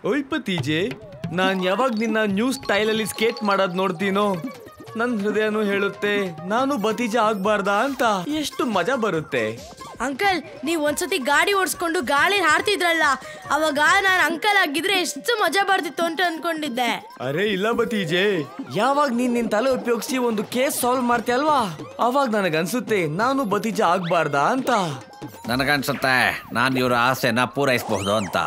ಓಯ್ ಪತೀಜೆ ನಾನ್ ಯಾವಾಗ ನಿನ್ನ ನ್ಯೂ ಸ್ಟೈಲಲ್ಲಿ ಸ್ಕೇಟ್ ಮಾಡೋದ್ ನೋಡ್ತೀನೋ ನನ್ ಹೃದಯನೂ ಹೇಳುತ್ತೆ ನಾನು ಭತೀಜ ಆಗ್ಬಾರ್ದಾ ಅಂತ ಎಷ್ಟು ಮಜಾ ಬರುತ್ತೆ ಅಂಕಲ್ ನೀವ್ ಒಂದ್ಸತಿ ಗಾಡಿ ಓಡಿಸ್ಕೊಂಡು ಗಾಳಿ ಹಾರ್ತಿದ್ರಲ್ಲ ಅವಾಗ ನಾನು ಅಂಕಲ್ ಆಗಿದ್ರೆ ಎಷ್ಟು ಮಜಾ ಬರ್ತಿತ್ತು ಅಂತ ಅನ್ಕೊಂಡಿದ್ದೆ ಅರೆ ಇಲ್ಲ ಭತೀಜೆ ಯಾವಾಗ ನೀನ್ ನಿನ್ ತಲೆ ಉಪಯೋಗಿಸಿ ಒಂದು ಕೇಸ್ ಸಾಲ್ವ್ ಮಾಡ್ತೀಯ ಅಲ್ವಾ ಅವಾಗ ನನಗನ್ಸುತ್ತೆ ನಾನು ಭತೀಜ ಆಗ್ಬಾರ್ದಾ ಅಂತ ನನಗನ್ಸುತ್ತೆ ನಾನು ಇವ್ರ ಆಸೆನ ಪೂರೈಸಬಹುದು ಅಂತ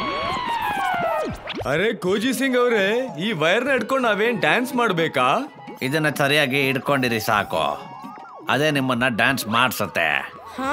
ಅರೆ ಕೋಜಿ ಸಿಂಗ್ ಅವರೇ ಈ ವೈರ್ನ ಹಿಡ್ಕೊಂಡು ನಾವೇನ್ ಡ್ಯಾನ್ಸ್ ಮಾಡ್ಬೇಕಾ ಇದನ್ನ ಸರಿಯಾಗಿ ಇಟ್ಕೊಂಡಿರಿ ಸಾಕು ಅದೇ ನಿಮ್ಮನ್ನ ಡ್ಯಾನ್ಸ್ ಮಾಡ್ಸತ್ತೆ ಹಾ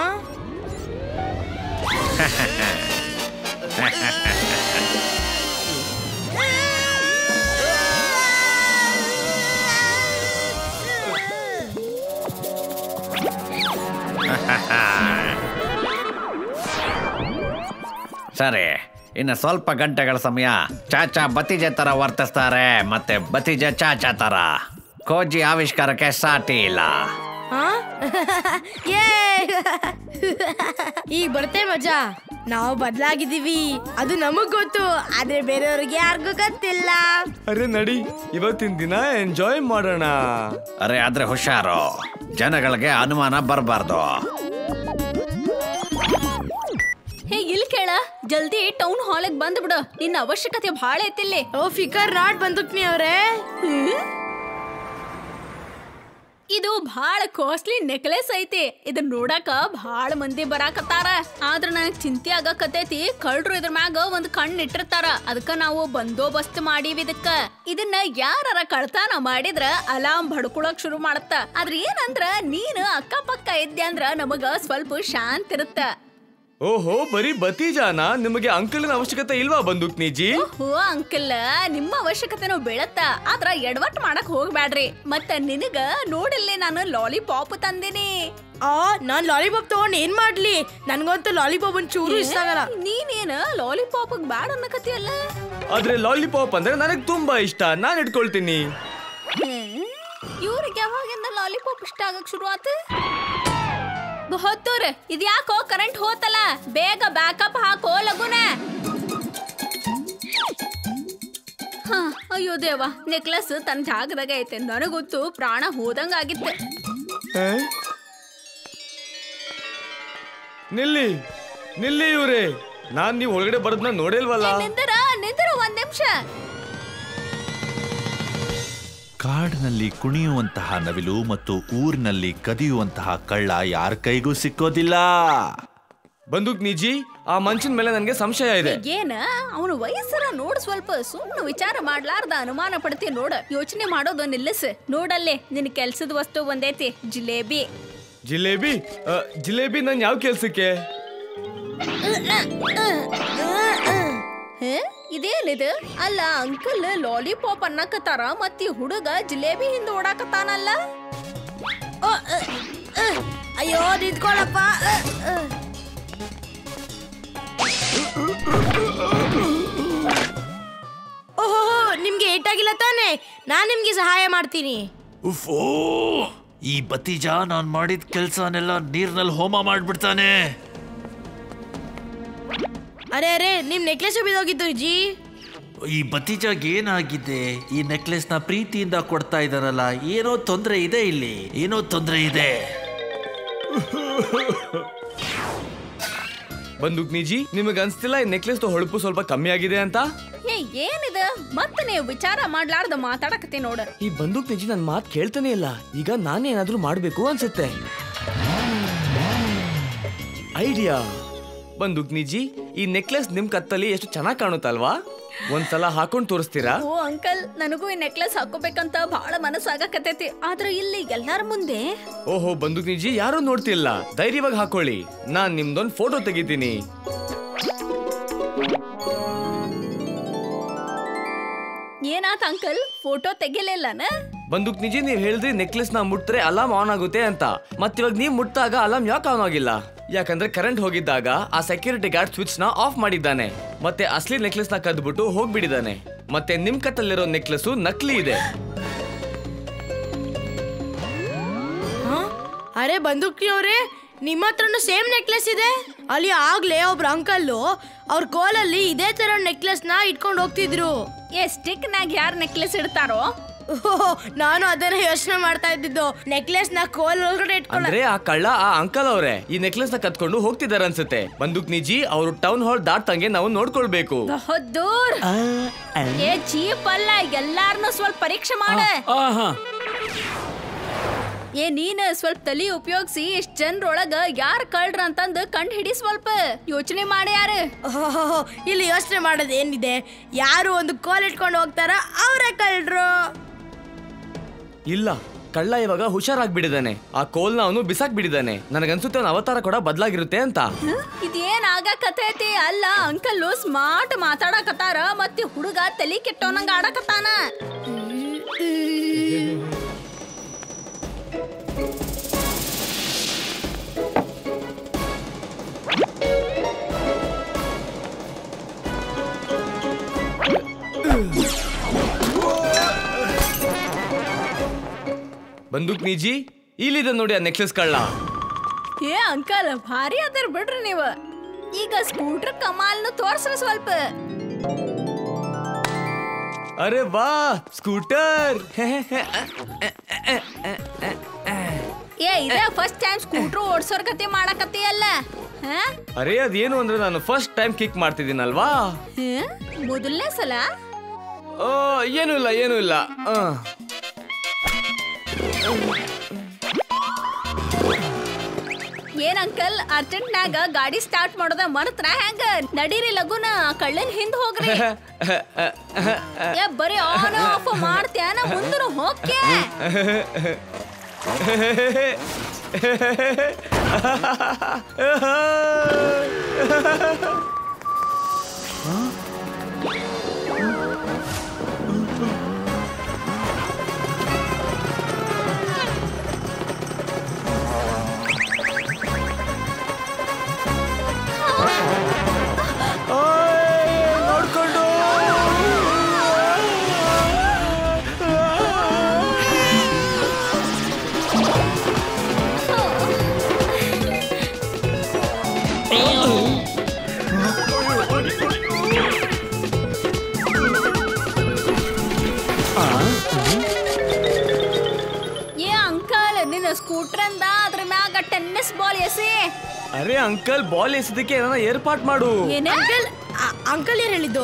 ಸರಿ ಇನ್ನು ಸ್ವಲ್ಪ ಗಂಟೆಗಳ ಸಮಯ ಚಾಚಾ ಬತಿಜೆ ತರ ವರ್ತಿಸ್ತಾರೆ ಮತ್ತೆ ಬತಿಜೆ ಚಾಚಾ ತರ ಕೋಜಿ ಆವಿಷ್ಕಾರಕ್ಕೆ ಸಾಟಿ ಇಲ್ಲ ಹಾ ಯೇ ಈಗ ಬರುತ್ತೆ ಮಜಾ ನಾವು ಬದಲಾಗಿದ್ದೀವಿ ಅದು ನಮಗ್ ಗೊತ್ತು ಆದ್ರೆ ಬೇರೆಯವ್ರಿಗೆ ಯಾರಿಗೂ ಗೊತ್ತಿಲ್ಲ ಅರೆ ನಡಿ ಇವತ್ತಿನ ದಿನ ಎಂಜಾಯ್ ಮಾಡೋಣ ಅರೆ ಆದ್ರೆ ಹುಷಾರು ಜನಗಳಿಗೆ ಅನುಮಾನ ಬರಬಾರ್ದು ಹೇ ಇಲ್ಲಿ ಕೇಳ ಜಲ್ದಿ ಟೌನ್ ಹಾಲಿಗೆ ಬಂದ್ಬಿಡು ನಿನ್ನ ಅವಶ್ಯಕತೆ ಬಹಳ ಐತಿಲ್ಲಿ ಓ ಫಿಕರ್ ನಾಟ್ ಬಂದುಕ್ನಿ ಅವ್ರೆ ಇದು ಬಹಳ ಕಾಸ್ಟ್ಲಿ ನೆಕ್ಲೆಸ್ ಐತಿ ಇದನ್ನ ನೋಡಾಕ ಬಹಳ ಮಂದಿ ಬರಾಕತ್ತಾರ ಆದ್ರ ನನಗ್ ಚಿಂತೆ ಆಗಕತ್ತೈತಿ ಕಳ್ರು ಇದ್ರ ಮ್ಯಾಗ ಒಂದ್ ಕಣ್ಣ್ ಇಟ್ಟಿರ್ತಾರ ಅದಕ್ಕ ನಾವು ಬಂದೋಬಸ್ತ್ ಮಾಡೀವಿ ಇದಕ್ಕ ಇದನ್ನ ಯಾರ ಕಳ್ತಾನ ಮಾಡಿದ್ರ ಅಲಾರ್ಮ್ ಬಡ್ಕೊಳಕ್ ಶುರು ಮಾಡತ್ತ ಆದ್ರ ಏನಂದ್ರ ನೀನ್ ಅಕ್ಕಪಕ್ಕ ಇದ್ದೆ ಅಂದ್ರ ನಮಗ ಸ್ವಲ್ಪ ಶಾಂತ ಇರುತ್ತ ಓಹೋ ಬರೀ ಭತೀಜಾನ ನಿಮಗೆ ಅಂಕಲಿನ ಅವಶ್ಯಕತೆ ಇಲ್ವಾ ಬಂದೂಕ್ ನೀಜಿ ಓ ಅಂಕಲ್ ನಿಮ್ಮ ಅವಶ್ಯಕತೆನೂ ಬೀಳತ್ತ ಆದ್ರ ಎಡವಟ್ ಮಾಡಕ್ ಹೋಗ್ಬ್ಯಾಡ್ರಿ ಮತ್ತ ನಿನಗ ನೋಡಿಲ್ಲಿ ನಾನು ಲಾಲಿಪಾಪ್ ತಂದಿನಿ ಆ ನಾನ್ ಲಾಲಿಪಾಪ್ ತಗೊಂಡ್ ಏನ್ ಮಾಡ್ಲಿ ನನ್ಗಂತೂ ಲಾಲಿಪಾಪ್ ಒಂದ್ ಚೂರು ಇಷ್ಟ ಆಗಲ್ಲ ನೀನೇನ ಲಾಲಿಪಾಪ್ ಬ್ಯಾಡ ಅನ್ನಕತ್ತಿಯಲ್ಲ ಆದ್ರೆ ಲಾಲಿಪಾಪ್ ಅಂದ್ರೆ ನನಗೆ ತುಂಬಾ ಇಷ್ಟ ನಾನ್ ಇಟ್ಕೊಳ್ತೀನಿ ಇವ್ರಿಗೆ ಯಾವಾಗಿಂದ ಲಾಲಿಪಾಪ್ ಇಷ್ಟ ಆಗಕ್ ಶುರು ಆತ ಹೊತ್ತೂರ್ ಇದ್ಯಾಕೋ ಕರೆಂಟ್ ಹೋತಲ್ಲ ಬೇಗ ಬ್ಯಾಕಪ್ ಹಾಕೋ ಲಗುನ ಹಾ ಅಯ್ಯೋ ದೇವ ನೆಕ್ಲೆಸ್ ತನ್ನ ಜಾಗದಾಗ ಐತೆ ನನಗೊತ್ತು ಪ್ರಾಣ ಹೋದಂಗ ಆಗಿತ್ತೆ ಏ? ನಿಲ್ಲಿ ನಿಲ್ಲಿ ಇವ್ರೆ ನಾನ್ ನೀವ್ ಒಳಗಡೆ ಬರೋದ್ನ ನೋಡಿಲ್ವಲ್ಲ ನಿಂದರ ನಿಂದರ ಒಂದ್ ನಿಮಿಷ ಕಾಡಿನಲ್ಲಿ ಕುಣಿಯುವಂತಹ ನವಿಲು ಮತ್ತು ಊರಿನಲ್ಲಿ ಕದಿಯುವಂತಹ ಕಳ್ಳ ಯಾರ ಕೈಗೂ ಸಿಕ್ಕೋದಿಲ್ಲ ಬಂದೂಕ್ ನಿಜಿ ಆ ಮನುಷ್ಯನ ಮೇಲೆ ನನ್ಗೆ ಸಂಶಯ ಇದೆ ಏನ ಅವನ ವಯಸ್ಸರ ನೋಡ್ ಸ್ವಲ್ಪ ಸುಮ್ಮನೆ ವಿಚಾರ ಮಾಡ್ಲಾರ್ದ ಅನುಮಾನ ಪಡ್ತಿ ನೋಡ ಯೋಚನೆ ಮಾಡೋದು ನಿಲ್ಲಿಸ್ ನೋಡಲ್ಲೇ ನಿನ್ ಕೆಲ್ಸದ ವಸ್ತು ಒಂದೈತಿ ಜಿಲೇಬಿ ಜಿಲೇಬಿ ಆ, ಜಿಲೇಬಿ ನನ್ ಯಾವ ಕೆಲ್ಸಕ್ಕೆ ಹೇ? ಇದೇನಿದು ಅಲ್ಲ ಅಂಕಲ್ ಲಾಲಿಪಾಪ್ ಅನ್ನಕತ್ತಾರ ಮತ್ತಿ ಹುಡುಗ ಜಿಲೇಬಿ ಹಿಂದ ಓಡಾಕತ್ತಾನಲ್ಲ ಓ, ಅ, ಅ, ಅಯ್ಯೋ ನಿಂತ್ಕೊಳ್ಳಪ್ಪ ಅ, ಅ. ಓಹೋ ನಿಮ್ಗೆ ಏಟಾಗಿಲ್ಲ ತಾನೆ ನಾನ್ ನಿಮ್ಗೆ ಸಹಾಯ ಮಾಡ್ತೀನಿ ಉಫೋ ಈ ಬತೀಜ ನಾನ್ ಮಾಡಿದ ಕೆಲ್ಸನೆಲ್ಲ ನೀರ್ನಲ್ಲಿ ಹೋಮ ಮಾಡ್ಬಿಡ್ತಾನೆ ಅರೆ ಅರೆ ನಿಮ್ ನೆಕ್ಲೆಸ್ ಬಿದ್ದೋಗಿತ್ತು ಜಿ ಈ ಬತೀಜಾಗ್ ಏನಾಗಿದೆ ಈ ನೆಕ್ಲೆಸ್ ನ ಪ್ರೀತಿಯಿಂದ ಕೊಡ್ತಾ ಇದಾರಲ್ಲ ಏನೋ ತೊಂದ್ರೆ ಇದೆ ಇಲ್ಲಿ ಏನೋ ತೊಂದ್ರೆ ಇದೆ ಬಂದೂಕ್ ನಿಜಿ ನಿಮಗೆ ಅನ್ಸ್ತಿಲ್ಲ ಈ ನೆಕ್ಲೆಸ್ ಹೊಳಪು ಸ್ವಲ್ಪ ಕಮ್ಮಿ ಆಗಿದೆ ಅಂತ ಏ ಏನಿದ ಮತ್ತೆ ನೀವು ವಿಚಾರ ಮಾಡ್ಲಾರ್ದ ಮಾತಾಡಕತ್ತಿ ನೋಡ ಈ ಬಂದೂಕ್ ನಿಜಿ ನನ್ ಮಾತ್ ಕೇಳ್ತಾನೆ ಇಲ್ಲ ಈಗ ನಾನೇ ಏನಾದ್ರೂ ಮಾಡ್ಬೇಕು ಅನ್ಸುತ್ತೆ ಐಡಿಯಾ ಬಂದೂಕ್ ನಿಜಿ ಈ ನೆಕ್ಲೆಸ್ ನಿಮ್ ಕತ್ತಲ್ಲಿ ಎಷ್ಟು ಚೆನ್ನಾಗಿ ಕಾಣುತ್ತಲ್ವಾ ಒಂದ್ಸಲ ಹಾಕೊಂಡ್ ತೋರಿಸ್ತೀರಾ ಓ ಅಂಕಲ್ ನನಗೂ ಈ ನೆಕ್ಲೆಸ್ ಹಾಕೋಬೇಕಂತ ಬಹಳ ಮನಸ್ಸಾಗಕತ್ತೈತಿ ಆದ್ರ ಇಲ್ಲಿ ಎಲ್ಲಾರ ಮುಂದೆ ಓಹೋ ಬಂದೂಕ್ ನಿಜಿ ಯಾರು ನೋಡ್ತಿಲ್ಲ ಧೈರ್ಯವಾಗಿ ಹಾಕೊಳ್ಳಿ ನಾನ್ ನಿಮ್ದೊಂದ್ ಫೋಟೋ ತೆಗಿತೀನಿ ಏನಾತ ಅಂಕಲ್ ಫೋಟೋ ತೆಗಿಲಿಲ್ಲನ ಬಂದೂಕ್ ನಿಜಿ ನೀವ್ ಹೇಳಿದ್ರಿ ನೆಕ್ಲೆಸ್ ನ ಮುಟ್ರೆ ಅಲಾರ್ಮ್ ಆನ್ ಆಗುತ್ತೆ ಅಂತ ಮತ್ತಿವಾಗ ನೀವ್ ಮುಟ್ಟಾಗ ಅಲಾರ್ಮ್ ಯಾಕೆ ಆನ್ ಆಗಿಲ್ಲ ಯಾಕಂದ್ರೆ ಕರೆಂಟ್ ಹೋಗಿದ್ದಾಗ ಆ ಸೆಕ್ಯೂರಿಟಿ ಗಾರ್ಡ್ ಸ್ವಿಚ್ ನ ಆಫ್ ಮಾಡಿದ್ದಾನೆ ಮತ್ತೆ ಅಸ್ಲಿ ನೆಕ್ಲೆಸ್ ನ ಕದ್ಬಿಟ್ಟು ಹೋಗ್ಬಿಟ್ಟಿದ್ದಾನೆ ಮತ್ತೆ ನಿಮ್ ಕತ್ತಲ್ಲಿರೋ ನೆಕ್ಲೆಸ್ ನಕಲಿ ಇದೆ ಹಾ? ಅರೆ ಬಂದೂಕಿ ಅವ್ರೆ ನಿಮ್ಮ ಹತ್ರನು ಸೇಮ್ ನೆಕ್ಲೆಸ್ ಇದೆ ಅಲ್ಲಿ ಆಗ್ಲೇ ಒಬ್ರು ಅಂಕಲ್ಲು ಅವ್ರ ಕೋಲಲ್ಲಿ ಇದೇ ತರ ನೆಕ್ಲೆಸ್ ನ ಇಟ್ಕೊಂಡು ಹೋಗ್ತಿದ್ರು ಏ ಸ್ಟಿಕ್ ನಾಗ ಯಾರ್ ನೆಕ್ಲೆಸ್ ಇಡ್ತಾರೋ ಓಹೋ, ನಾನು ಅದನ್ನ ಯೋಚನೆ ಮಾಡ್ತಾ ಇದ್ದಿದ್ದು ನೆಕ್ಲೆಸ್ ನ ಕೋಲ್ ಒಳಗಡೆ ಇಟ್ಕೊಳ್ಳ ಅಂದ್ರೆ ಆ ಕಳ್ಳ ಆ ಅಂಕಲ್ ಅವ್ರೆ ಈ ನೆಕ್ಲೆಸ್ ನ ಕತ್ಕೊಂಡು ಹೋಗ್ತಿದಾರೆ ಅನ್ಸುತ್ತೆ ಬಂದೂಕ್ ನಿಜಿ ಅವ್ರು ಟೌನ್ ಹಾಲ್ ದಾಟ್ತಂಗೆ ನಾವು ನೋಡ್ಕೊಳ್ಬೇಕು ಬಹುತ್ ದೂರ್ ಏ ಚೀಪ್ ಅಲ್ಲ ಎಲ್ಲಾರನು ಸ್ವಲ್ಪ ಪರೀಕ್ಷೆ ಮಾಡ ಏ ನೀನ್ ಸ್ವಲ್ಪ ತಲಿ ಉಪಯೋಗಿಸಿ ಇಷ್ಟ್ ಜನರೊಳಗ ಯಾರ್ ಕಳ್ರ ಅಂತಂದು ಕಂಡ್ ಹಿಡಿ ಸ್ವಲ್ಪ ಯೋಚನೆ ಮಾಡಿ ಯಾರು ಓಹೋ, ಇಲ್ಲಿ ಯೋಚನೆ ಮಾಡೋದು ಏನಿದೆ ಯಾರು ಒಂದು ಕೋಲ್ ಇಟ್ಕೊಂಡು ಹೋಗ್ತಾರ ಅವರೇ ಕಳ್ರು ಇಲ್ಲ ಕಳ್ಳ ಇವಾಗ ಹುಷಾರಾಗ್ಬಿಟ್ಟಿದ್ದಾನೆ ಆ ಕೋಲ್ನ ಅವನು ಬಿಸಾಕ್ ಬಿಟ್ಟಿದ್ದಾನೆ ನನಗನ್ಸುತ್ತೆ ಅವನ ಅವತಾರ ಕೂಡ ಬದಲಾಗಿರುತ್ತೆ ಅಂತ ಇದೇನ್ ಆಗಕತೈತಿ ಅಲ್ಲ ಅಂಕಲ್ ಸ್ಮಾರ್ಟ್ ಮಾತಾಡಕತ್ತಾರ ಮತ್ತೆ ಹುಡುಗ ತಲಿ ಕೆಟ್ಟವನಂಗ ಆಡಕತ್ತಾನ ಬಂದೂಕ್ ನಿಜಿ ಇಲ್ಲಿದೆ ನೋಡಿ ಆ ನೆಕ್ಲೆಸ್ ಕಳ್ಳ ಏ ಅಂಕಲ್ ಭಾರಿ ಅದರ ಬಿಡ್ರಿ ನೀವು ಈಗ ಸ್ಕೂಟರ್ ಕಮಾಲ್ನು ತೋರ್ಸ್ರಿ ಸ್ವಲ್ಪ ಅರೆ ವಾ ಸ್ಕೂಟರ್ ಏ ಇದೇ ಫಸ್ಟ್ ಟೈಮ್ ಸ್ಕೂಟರ್ ಓಡ್ಸೋರ್ ಕತೆ ಮಾಡಕತ್ತೀಯಲ್ಲ ಹಾ ಅರೆ ಅದೇನು ಅಂದ್ರೆ ನಾನು ಫಸ್ಟ್ ಟೈಮ್ ಕಿಕ್ ಮಾಡ್ತಿದ್ದೀನಲ್ವಾ ಮೊದಲನೇ ಸಲ ಓ ಏನೂ ಇಲ್ಲ ಏನೂ ಇಲ್ಲ ಆ. ಏನ್ ಅಂಕಲ್ ಅರ್ಜೆಂಟ್ ನಾಗ ಗಾಡಿ ಸ್ಟಾರ್ಟ್ ಮಾಡೋದ ಮರ್ತ್ರ ಹೆಂಗ ನಡೀರಿ ಲಗುನ ಕಳ್ಳನ್ ಹಿಂದ್ ಹೋಗ್ರಿ ಏ ಬರೀ ಆನ್ ಆಫ್ ಮಾಡ್ತ್ಯಾನ ಮುಂದನು ಹೋಗ್ಕೆ ಓಯ್, ನೋಡ್ಕೊಂಡು ಏ ಅಂಕಲ್ ನಿನ್ನ ಸ್ಕೂಟರ್ ಅಂದ ಅದ್ರ ಮ್ಯಾಗ ಟೆನ್ನಿಸ್ ಬಾಲ್ ಎಸಿ ಅರೆ ಅಂಕಲ್ ಬಾಲ್ ಎಸದಕ್ಕೆ ಏನಾರ ಏರ್ಪಾಟ್ ಮಾಡು ಏನ ಅಂಕಲ್ ಆ- ಅಂಕಲ್ ಏನ್ ಹೇಳಿದ್ದು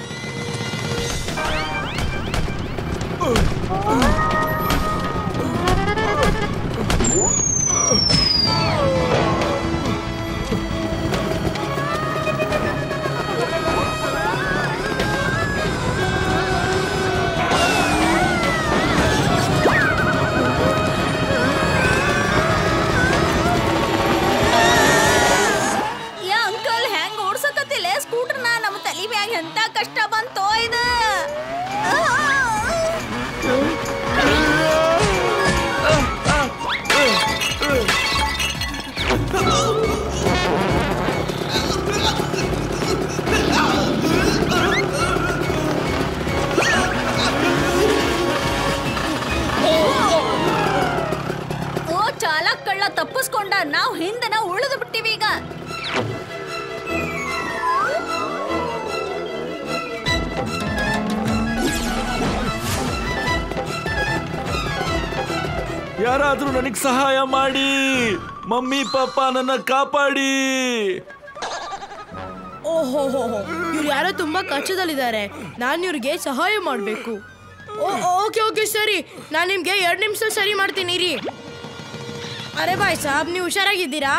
ಏ ಅಂಕಲ್ ಹೆಂಗ್ ಓಡ್ಸಕತ್ತಿಲ್ಲ ಸ್ಕೂಟರ್ನ ನಮ್ಮ ತಲಿ ಮ್ಯಾಗ ಎಂತ ಕಷ್ಟ ಬಂತೋ ಇದು ಓ ಚಾಲಕ್ ಕಳ್ಳ ತಪ್ಪಿಸ್ಕೊಂಡ ನಾವು ಹಿಂದನ ಉಳಿದು ಬಿಟ್ಟಿವಿ ಈಗ ಯಾರಾದ್ರೂ ನನಗ್ ಸಹಾಯ ಮಾಡಿ ಮಮ್ಮಿ ಪಾಪ ನನ್ನ ಕಾಪಾಡಿ ಓಹೋ ಇವ್ರು ಯಾರೋ ತುಂಬಾ ಕಷ್ಟದಲ್ಲಿದ್ದಾರೆ ನಾನು ಇವ್ರಿಗೆ ಸಹಾಯ ಮಾಡಬೇಕು ಓಕೆ ಓಕೆ ಸರಿ ನಾನು ನಿಮ್ಗೆ ಎರಡು ನಿಮಿಷ ಸರಿ ಮಾಡ್ತೀನಿ ರೀ ಅರೆ ಬಾಯ್ ಸಾಬ್ ನೀವು ಹುಷಾರಾಗಿದ್ದೀರಾ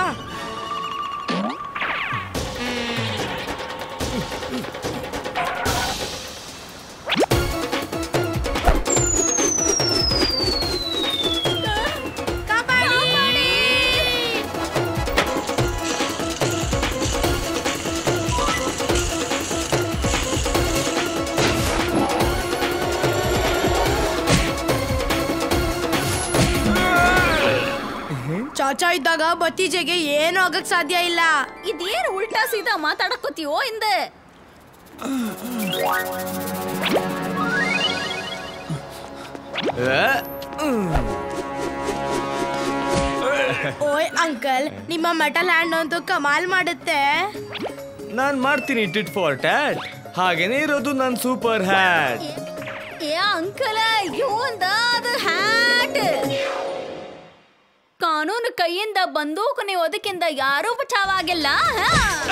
ಚಾಚಾ ಇದ್ದಾಗ ಭತ್ತೀಜೆಗೆ ಏನೂ ಆಗಕ್ ಸಾಧ್ಯ ಇಲ್ಲ ಇದೇನ್ ಉಲ್ಟಾ ಸೀದಾ ಮಾತಾಡಕೋತೀವೋ ಇಂದ ಆ, ಹ್ಮ್. ಓಯ್ ಅಂಕಲ್ ನಿಮ್ಮ ಮೆಟಲ್ ಹ್ಯಾಂಡ್ ಅಂತೂ ಕಮಾಲ್ ಮಾಡುತ್ತೆ ನಾನ್ ಮಾಡ್ತೀನಿ ಟಿಟ್ ಫಾರ್ ಟ್ಯಾಟ್ ಹಾಗೇನೇ ಇರೋದು ನನ್ ಸೂಪರ್ ಹ್ಯಾಟ್ ಏ ಅಂಕಲ ಇವಂದ ಅದು ಹ್ಯಾಟ್ ಕಾನೂನು ಕೈಯಿಂದ ಬಂದೂಕನೆ ಒದಕಿಂದ ಯಾರೂ ಬಚಾವಾಗಿಲ್ಲ ಹಾ?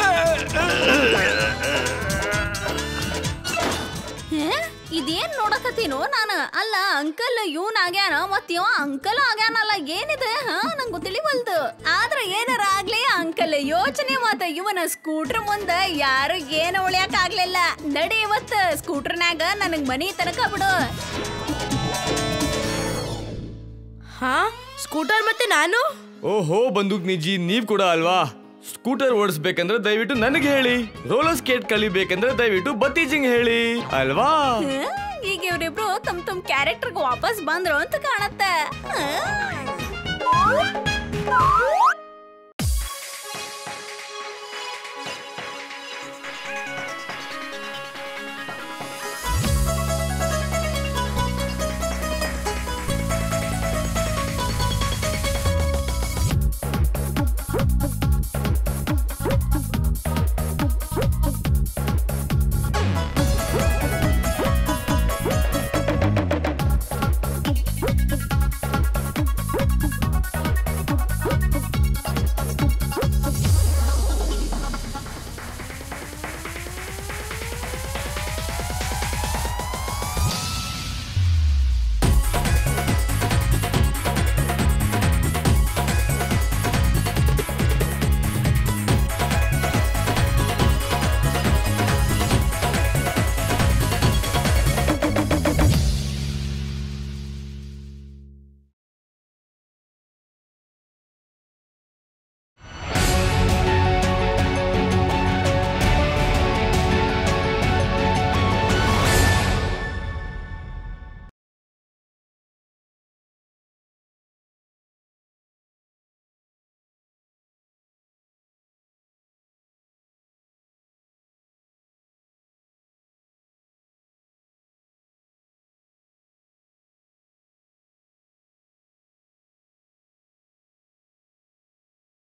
ಹೇ? ಇದೇನ್ ನೋಡಕತ್ತೀನೋ ನಾನು ಅಲ್ಲ ಅಂಕಲ್ ಇವನ್ ಆಗ್ಯಾನ ಮತ್ ಇವ ಅಂಕಲ್ ಆಗ್ಯಾನಲ್ಲ ಏನಿದೆ ಹಾ ನಂಗೆ ತಿಳಿವಲ್ದು ಆದ್ರ ಏನಾರ ಆಗ್ಲಿ ಅಂಕಲ್ ಯೋಚನೆ ಮತ್ತ ಇವನ ಸ್ಕೂಟರ್ ಮುಂದ ಯಾರು ಏನ ಉಳಿಯಕ್ ಆಗ್ಲಿಲ್ಲ ನಡಿ ಇವತ್ತ ಸ್ಕೂಟರ್ನ್ಯಾಗ ನನಗ್ ಮನಿ ತನಕ ಬಿಡು ಹಾ ಸ್ಕೂಟರ್ ಮತ್ತೆ ನಾನು ಓಹೋ ಬಂದೂಕ್ ನಿಜಿ ನೀವ್ ಕೂಡ ಅಲ್ವಾ ಸ್ಕೂಟರ್ ಓಡಿಸ್ಬೇಕಂದ್ರೆ ದಯವಿಟ್ಟು ನನಗೆ ಹೇಳಿ ರೋಲರ್ ಸ್ಕೇಟ್ ಕಲಿಬೇಕಂದ್ರೆ ದಯವಿಟ್ಟು ಬತ್ತೀಜಿಂಗ್ ಹೇಳಿ ಅಲ್ವಾ ಹಾ? ಈಗ ಇವ್ರಿಬ್ರು ತಮ್ ತಮ್ ಕ್ಯಾರೆಕ್ಟರ್ಗೆ ವಾಪಸ್ ಬಂದ್ರು ಅಂತ ಕಾಣತ್ತೆ ಹಾ?